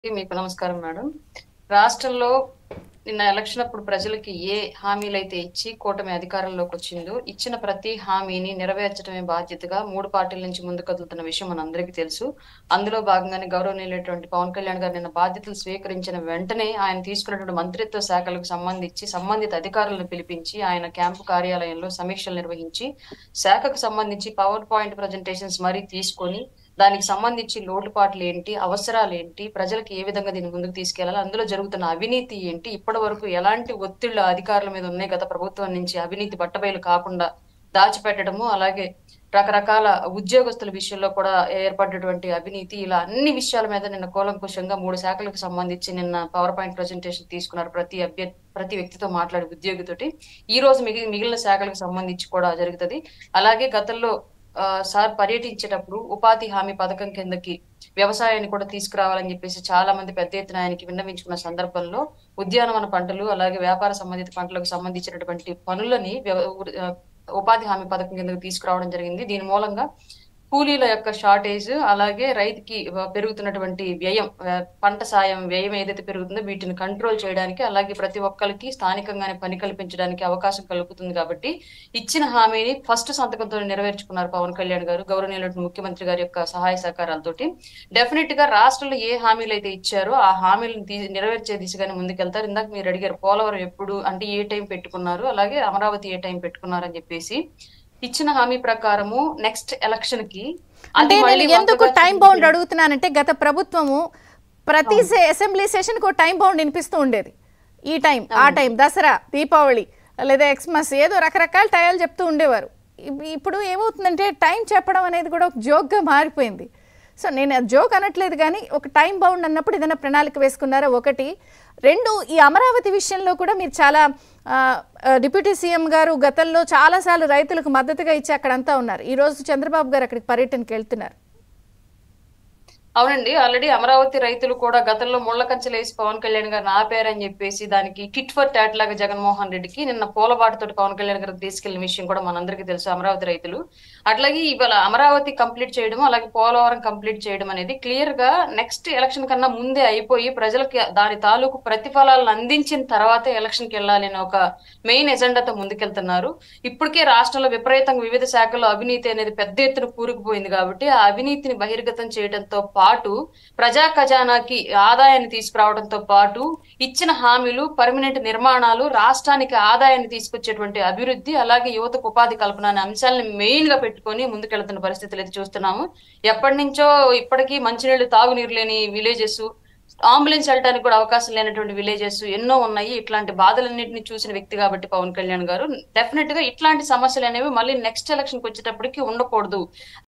మీకు నమస్కారం మేడం రాష్ట్రంలో నిన్న ఎలక్షన్ అప్పుడు ప్రజలకి ఏ హామీలు అయితే ఇచ్చి కూటమి అధికారంలోకి వచ్చిందో ఇచ్చిన ప్రతి హామీని నెరవేర్చడమే బాధ్యతగా మూడు పార్టీల నుంచి ముందు కదులుతున్న విషయం మనందరికీ తెలుసు అందులో భాగంగానే గౌరవనీయులైనటువంటి పవన్ కళ్యాణ్ గారు నిన్న బాధ్యతలు స్వీకరించిన వెంటనే ఆయన తీసుకున్నటువంటి మంత్రిత్వ శాఖలకు సంబంధించి సంబంధిత అధికారులను పిలిపించి ఆయన క్యాంపు కార్యాలయంలో సమీక్షలు నిర్వహించి శాఖకు సంబంధించి పవర్ పాయింట్ ప్రజెంటేషన్స్ మరీ తీసుకొని దానికి సంబంధించి లోటుపాట్లు ఏంటి అవసరాలు ఏంటి ప్రజలకు ఏ విధంగా దీన్ని ముందుకు తీసుకెళ్లాలి అందులో జరుగుతున్న అవినీతి ఏంటి ఇప్పటి వరకు ఎలాంటి ఒత్తిళ్లు అధికారుల మీద ఉన్నాయి గత ప్రభుత్వం నుంచి అవినీతి బట్టబయలు కాకుండా దాచిపెట్టడము అలాగే రకరకాల ఉద్యోగస్తుల విషయంలో కూడా ఏర్పడ్డటువంటి అవినీతి ఇలా అన్ని విషయాల మీద నిన్న కూలంకుషంగా మూడు శాఖలకు సంబంధించి నిన్న పవర్ పాయింట్ ప్రజెంటేషన్ తీసుకున్నారు ప్రతి అభ్యర్థి ప్రతి వ్యక్తితో మాట్లాడే ఉద్యోగితోటి ఈ రోజు మిగిలి మిగిలిన శాఖలకు సంబంధించి కూడా జరుగుతుంది అలాగే గతంలో ఆ, సార్ పర్యటించేటప్పుడు ఉపాధి హామీ పథకం కిందకి వ్యవసాయాన్ని కూడా తీసుకురావాలని చెప్పేసి చాలా మంది పెద్ద ఎత్తున ఆయనకి విన్నవించుకున్న సందర్భంలో ఉద్యానవన పంటలు అలాగే వ్యాపార సంబంధిత పంటలకు సంబంధించినటువంటి పనులని వ్యవ- ఉ- ఆ, ఉపాధి హామీ పథకం కిందకి తీసుకురావడం జరిగింది దీని మూలంగా కూలీల యొక్క షార్టేజ్ అలాగే రైతుకి పెరుగుతున్నటువంటి వ్యయం ఆ, పంట సాయం వ్యయం ఏదైతే పెరుగుతుందో వీటిని కంట్రోల్ చేయడానికి అలాగే ప్రతి ఒక్కరికి స్థానికంగానే పని కల్పించడానికి అవకాశం కలుగుతుంది కాబట్టి ఇచ్చిన హామీని ఫస్ట్ సంతకంతో నెరవేర్చుకున్నారు పవన్ కళ్యాణ్ గారు గౌరవనీయులైన ముఖ్యమంత్రి గారి యొక్క సహాయ సహకారాలతోటి డెఫినెట్ గా రాష్ట్రంలో ఏ హామీలు అయితే ఇచ్చారో ఆ హామీలను తీ- నెరవేర్చే దిశగానే ముందుకెళ్తారు ఇందాక మీరు అడిగారు పోలవరం ఎప్పుడు అంటే ఏ టైం పెట్టుకున్నారు అలాగే అమరావతి ఏ టైం పెట్టుకున్నారు అని చెప్పేసి ఇచ్చిన హామీ ప్రకారము నెక్స్ట్ ఎలక్షన్ కి అంటే అది మళ్ళీ నేను ఎందుకు వంకగా టైం బౌండ్ అడుగుతున్నానంటే గత ప్రభుత్వము ప్రతి సే- అసెంబ్లీ సెషన్కి ఒక టైం బౌండ్ వినిపిస్తూ ఉండేది ఈ టైం ఆ టైం దసరా దీపావళి లేదా ఎక్స్మస్ ఏదో రకరకాల టయాలు చెప్తూ ఉండేవారు ఇప్- ఇప్పుడు ఏమవుతుందంటే టైం చెప్పడం అనేది కూడా ఒక జోక్గా మారిపోయింది సో నేను జోక్ అనట్లేదు కానీ ఒక టైం బౌండ్ అన్నప్పుడు ఏదైనా ప్రణాళిక వేసుకున్నారా ఒకటి రెండు ఈ అమరావతి విషయంలో కూడా మీరు చాలా ఆ, ఆ, డిప్యూటీ సీఎం గారు గతంలో చాలాసార్లు రైతులకు మద్దతుగా ఇచ్చి అక్కడంతా ఉన్నారు ఈ రోజు చంద్రబాబు గారు అక్కడికి పర్యటనకి వెళ్తున్నారు అవునండి ఆల్రెడీ అమరావతి రైతులు కూడా గతంలో ముళ్ళ కంచెలేసి పవన్ కళ్యాణ్ గారిని ఆపారని చెప్పేసి దానికి కిట్ ఫర్ టాట్ లాగా జగన్మోహన్ రెడ్డికి నిన్న పూలబాటతో పవన్ కళ్యాణ్ గారికి తీసుకెళ్లిన విషయం కూడా మనందరికీ తెలుసు అమరావతి రైతులు అట్లాగే ఇవాళ అమరావతి కంప్లీట్ చేయడం అలాగే పోలవరం కంప్లీట్ చేయడం అనేది క్లియర్ గా నెక్స్ట్ ఎలక్షన్ కన్నా ముందే అయిపోయి ప్రజలకి దాని తాలూకు ప్రతిఫలాలను అందించిన తర్వాత ఎలక్షన్ కి వెళ్ళాలి అనే ఒక మెయిన్ ఎజెండాతో ముందుకెళ్తున్నారు ఇప్పటికే రాష్ట్రంలో విపరీతంగా వివిధ శాఖల్లో అవినీతి అనేది పెద్ద ఎత్తున కూరుకుపోయింది కాబట్టి ఆ అవినీతిని బహిర్గతం చేయడంతో పాటు ప్రజా ఖజానాకి ఆదాయాన్ని తీసుకురావడంతో పాటు ఇచ్చిన హామీలు పర్మనెంట్ నిర్మాణాలు రాష్ట్రానికి ఆదాయాన్ని తీసుకొచ్చేటువంటి అభివృద్ధి అలాగే యువతకు ఉపాధి కల్పన అనే అంశాలను మెయిన్ గా పెట్టుకొని ముందుకెళ్తున్న పరిస్థితులు అయితే చూస్తున్నాము ఎప్పటి నుంచో ఇప్పటికీ మంచినీళ్లు తాగునీరు లేని విలేజెస్ అంబులెన్స్ వెళ్ళడానికి కూడా అవకాశం లేనటువంటి విలేజెస్ ఎన్నో ఉన్నాయి ఇట్లాంటి బాధలన్నింటినీ చూసిన వ్యక్తి కాబట్టి పవన్ కళ్యాణ్ గారు డెఫినెట్ గా ఇట్లాంటి సమస్యలు అనేవి మళ్ళీ నెక్స్ట్ ఎలక్షన్ కి వచ్చేటప్పటికి ఉండకూడదు